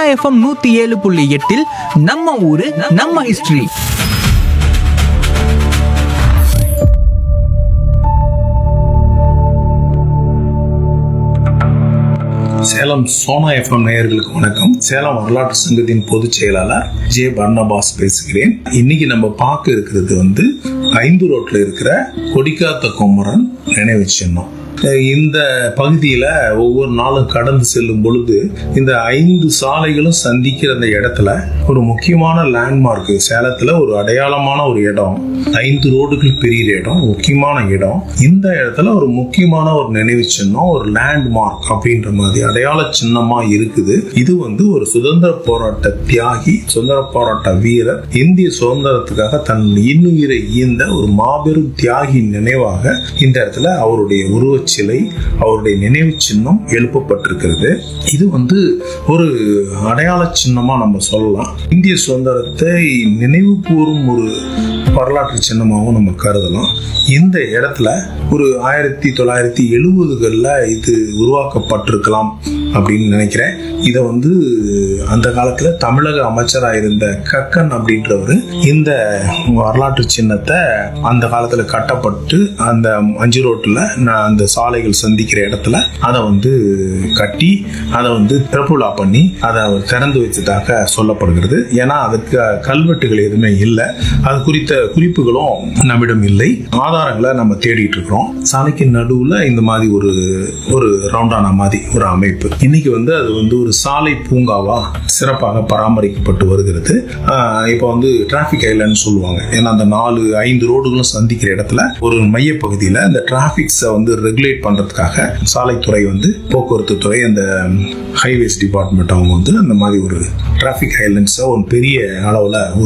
FM நூத்தி ஏழு புள்ளி எட்டில் நம்ம ஊரு நம்ம ஹிஸ்டரி சேலம் சோனா எஃப்எம் நேயர்களுக்கு வணக்கம் சேலம் வரலாற்று சங்கத்தின் பொதுச் செயலாளர் ஜே பர்னபாஸ் பேசுகிறேன் இன்னைக்கு நம்ம பார்க்க இருக்கிறது வந்து ஐந்து ரோட்ல இருக்கிற கொடிக்காத்த குமரன் நினைவு சின்னம் இந்த பகுதியில ஒவ்வொரு நாளும் கடந்து செல்லும் பொழுது இந்த ஐந்து சாலைகளும் சந்திக்கிற அந்த இடத்துல ஒரு முக்கியமான லேண்ட்மார்க் சேலத்துல ஒரு அடையாளமான ஒரு இடம் ஐந்து ரோடுகள் பெரிய இடம் முக்கியமான இடம் இந்த இடத்துல ஒரு முக்கியமான ஒரு நினைவு சின்னம் ஒரு லேண்ட்மார்க் அப்படின்ற மாதிரி அடையாள சின்னமா இருக்குது இது வந்து ஒரு சுதந்திர போராட்ட தியாகி சுதந்திர போராட்ட வீரர் இந்திய சுதந்திரத்துக்காக தன் இன்னுயிரை ஈந்த ஒரு மாபெரும் தியாகி நினைவாக இந்த இடத்துல அவருடைய உருவச்சிலை அவருடைய நினைவு சின்னம் எழுப்பப்பட்டிருக்கிறது இது வந்து ஒரு அடையாள சின்னமா நம்ம சொல்லலாம் இந்திய சுதந்திரத்தை நினைவு கூறும் ஒரு வரலாற்று சின்னமாகவும் நம்ம கருதலாம் இந்த இடத்துல ஒரு ஆயிரத்தி தொள்ளாயிரத்தி எழுபதுகளில் இது உருவாக்கப்பட்டிருக்கலாம் அப்படின்னு நினைக்கிறேன் இதை வந்து அந்த காலத்தில் தமிழக அமைச்சராக இருந்த கக்கன் அப்படின்றவர் இந்த வரலாற்று சின்னத்தை அந்த காலத்தில் கட்டப்பட்டு அந்த அஞ்சு ரோட்டில் அந்த சாலைகள் சந்திக்கிற இடத்துல அதை வந்து கட்டி அதை வந்து திறப்புலா பண்ணி அதை அவர் திறந்து வச்சதாக சொல்லப்படுகிறது ஏன்னா அதுக்கு கல்வெட்டுகள் எதுவுமே இல்லை அது குறித்த குறிப்புகளும் நம்மிடம் இல்லை ஆதாரங்களை நம்ம தேடிட்டு இருக்கிறோம் சாலைக்கு நடுவுல இந்த மாதிரி ஒரு ஒரு ரவுண்டான மாதிரி ஒரு அமைப்பு இன்னைக்கு வந்து அது வந்து ஒரு சாலை பூங்காவா சிறப்பாக பராமரிக்கப்பட்டு வருகிறது ஆஹ் இப்போ வந்து டிராபிக் ஐலண்ட் சொல்லுவாங்க ஏன்னா அந்த நாலு ஐந்து ரோடுகளும் சந்திக்கிற இடத்துல ஒரு மைய பகுதியில் இந்த டிராபிக்ஸை வந்து ரெகுலேட் பண்றதுக்காக சாலைத்துறை வந்து போக்குவரத்து துறை அந்த ஹைவேஸ் டிபார்ட்மெண்ட் அவங்க வந்து அந்த மாதிரி ஒரு டிராபிக் ஐலண்ட்ஸை ஒரு பெரிய அளவில்